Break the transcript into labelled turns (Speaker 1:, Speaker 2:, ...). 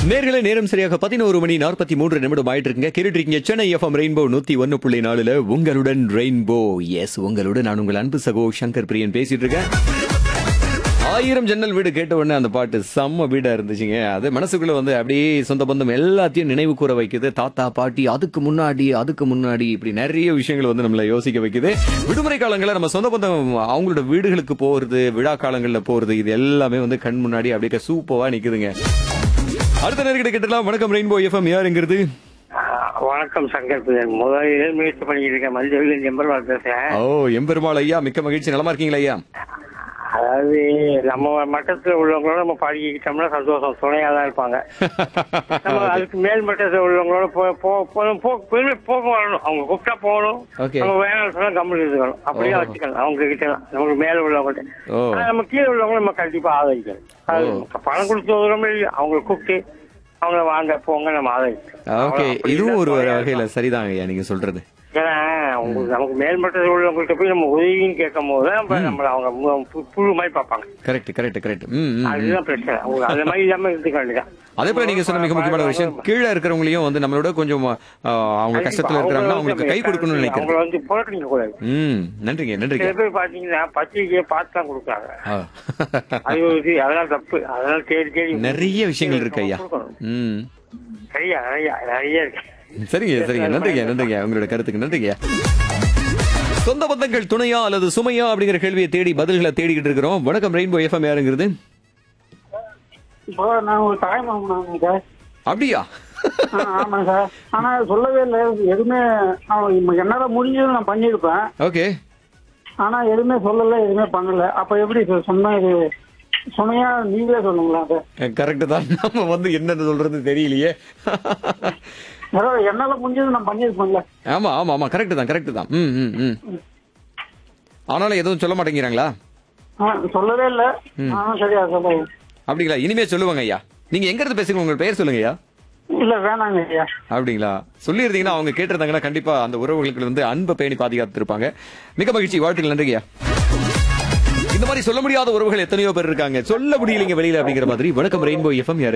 Speaker 1: நேர்களை நேரம் சரியாக பதினோரு மணி நாற்பத்தி மூன்று நிமிடம் ஆயிட்டு இருக்குங்க கேட்டுட்டு இருக்கீங்க சென்னை எஃப்எம் ரெயின்போ நூத்தி ஒன்னு புள்ளி நாலுல உங்களுடன் ரெயின்போ எஸ் உங்களுடன் நான் உங்கள் அன்பு சகோ சங்கர் பிரியன் பேசிட்டு இருக்கேன் ஆயிரம் ஜன்னல் வீடு கேட்ட உடனே அந்த பாட்டு செம்ம வீடா இருந்துச்சுங்க அது மனசுக்குள்ள வந்து அப்படியே சொந்த பந்தம் எல்லாத்தையும் நினைவு கூற வைக்குது தாத்தா பாட்டி அதுக்கு முன்னாடி அதுக்கு முன்னாடி இப்படி நிறைய விஷயங்கள் வந்து நம்மள யோசிக்க வைக்குது விடுமுறை காலங்களில் நம்ம சொந்த பந்தம் அவங்களோட வீடுகளுக்கு போறது விழா காலங்களில் போறது இது எல்லாமே வந்து கண் முன்னாடி அப்படியே சூப்பரா நிக்குதுங்க அடுத்த நேர்கிட்ட கேட்டலாம் வணக்கம் ரெயின்போ எஃப்எம் யாருங்கிறது
Speaker 2: ஆஹ் வணக்கம் சங்கர் பிரியன் முதலில் முயற்சி பண்ணிட்டு இருக்கேன் மஞ்சள் எம்பர்வாள் பேசுறேன்
Speaker 1: ஓ எம்பெருமாள் ஐயா மிக்க மகிழ்ச்சி நலமா இருக்கீங்களா ஐயா
Speaker 2: அதாவது நம்ம மட்டத்துல உள்ளவங்களோட நம்ம பழகிக்கிட்டோம்னா சந்தோஷம் துணையா தான் இருப்பாங்க நம்ம அதுக்கு மேல் மட்டத்துல உள்ளவங்களோட போ போ போ- போ பெருமை போக வரணும் அவங்க கூப்பிட்டா போகணும்
Speaker 1: Okay.
Speaker 2: நம்ம வேணாம் சொன்னா கம்பெனி இருக்கணும் அப்படியே
Speaker 1: ஓ.
Speaker 2: வச்சுக்கணும் அவங்க கிட்ட நமக்கு மேல உள்ளவங்க
Speaker 1: ஓ.
Speaker 2: நம்ம கீழே உள்ளவங்க நம்ம கண்டிப்பா ஆதரிக்கணும் அது பணம் கொடுத்து உதவுறோமே இல்லையோ, அவங்களை கூப்பிட்டு அவங்கள வாங்க போங்க நம்ம ஆதரிக்கணும்
Speaker 1: ஓகே
Speaker 2: அப்படி
Speaker 1: இதுவும் ஒரு
Speaker 2: இருந்தா
Speaker 1: வகையில சரிதாங்க ஐயா நீங்க சொல்றது
Speaker 2: ஏன்னா உங்களுக்கு நமக்கு மேல்மட்டத்தில் உள்ளவங்கள்ட்ட போய் நம்ம உதவின்னு கேட்கும் போது நம்ம நம்மள அவங்க மு- பு- புழு மாதிரி பார்ப்பாங்க
Speaker 1: கரெக்ட் கரெக்ட் கரெக்ட் ம் ம், ம்
Speaker 2: அதுதான் பிரச்சனை அவங்க அந்த மாதிரி இல்லாம இருந்துக்க வேண்டியதான்
Speaker 1: அதே போல நீங்க சொன்ன மிக முக்கியமான விஷயம் கீழே இருக்கிறவங்களையும் வந்து நம்மளோட கொஞ்சம் ஆ, அவங்க கஷ்டத்துல இருக்கிறாங்கன்னா அவங்களுக்கு கை கொடுக்கணும்னு நினைக்கிறேன்
Speaker 2: அவங்கள வந்து புறக்கணிக்க கூடாது
Speaker 1: ம் நன்றிங்க நன்றிங்க
Speaker 2: சில பேர் பாத்தீங்கன்னா பத்திரிக்கையை பார்த்து தான் கொடுக்குறாங்க
Speaker 1: ஆ.
Speaker 2: அது ஒரு இது அதெல்லாம் தப்பு அதெல்லாம் தேடி தேடி
Speaker 1: நிறைய விஷயங்கள் இருக்கு ஐயா
Speaker 2: கொடுக்கணும்.
Speaker 1: ம்
Speaker 2: சரியா நிறைய நிறைய இருக்கு
Speaker 1: சரிங்க சரிங்க நன்றிங்க நன்றிங்க உங்களோட கருத்துக்கு நன்றிங்க சொந்த பந்தங்கள் துணையா அல்லது சுமையா அப்படிங்கிற கேள்வியை தேடி பதில்களை தேடிக்கிட்டு இருக்கிறோம் வணக்கம் ரெயின்போ எஃப்எம் யாருங்கிறது
Speaker 3: இப்போ நான் ஒரு தாய் மாமனாங்க சார்
Speaker 1: அப்படியா
Speaker 3: ஆ, ஆமாங்க சார் ஆனா சொல்லவே இல்லை எதுவுமே நான் இப்ப என்னால முடிஞ்சது நான் பண்ணியிருப்பேன்
Speaker 1: ஓகே
Speaker 3: ஆனா எதுவுமே சொல்லல எதுவுமே பண்ணல அப்ப எப்படி சார் சொன்னா இது சொன்னையா நீங்களே சொல்லுங்களா சார்
Speaker 1: கரெக்ட் தான் நம்ம வந்து என்னன்னு சொல்றது தெரியலையே
Speaker 3: அதாவது என்னால முடிஞ்சது நான் பண்ணியிருப்பேன்ல
Speaker 1: ஆமா ஆமா ஆமா கரெக்ட் தான் கரெக்ட் தான் ம் ம் ம் ஆனாலும் எதுவும் சொல்ல மாட்டேங்கிறாங்களா
Speaker 3: ஆ, சொல்லவே இல்லை ஆனா சரியா சொல்லுங்க
Speaker 1: அப்படிங்களா இனிமே சொல்லுவாங்க ஐயா நீங்க எங்க இருந்து பேசுறீங்க உங்க பெயர் சொல்லுங்க ஐயா
Speaker 3: இல்ல வேணாங்க ஐயா
Speaker 1: அப்படிங்களா சொல்லியிருந்தீங்கன்னா அவங்க கேட்டிருந்தாங்கன்னா கண்டிப்பா அந்த உறவுகளுக்கு வந்து அன்பை பேணி பாதுகாத்திருப்பாங்க மிக மகிழ்ச்சி வாழ்த்துக்கள் நன்றிங்க இந்த மாதிரி சொல்ல முடியாத உறவுகள் எத்தனையோ பேர் இருக்காங்க சொல்ல முடியலைங்க வெளியில அப்படிங்கிற மாதிரி வணக்கம் ரெயின்போ எஃப்எம் யாரு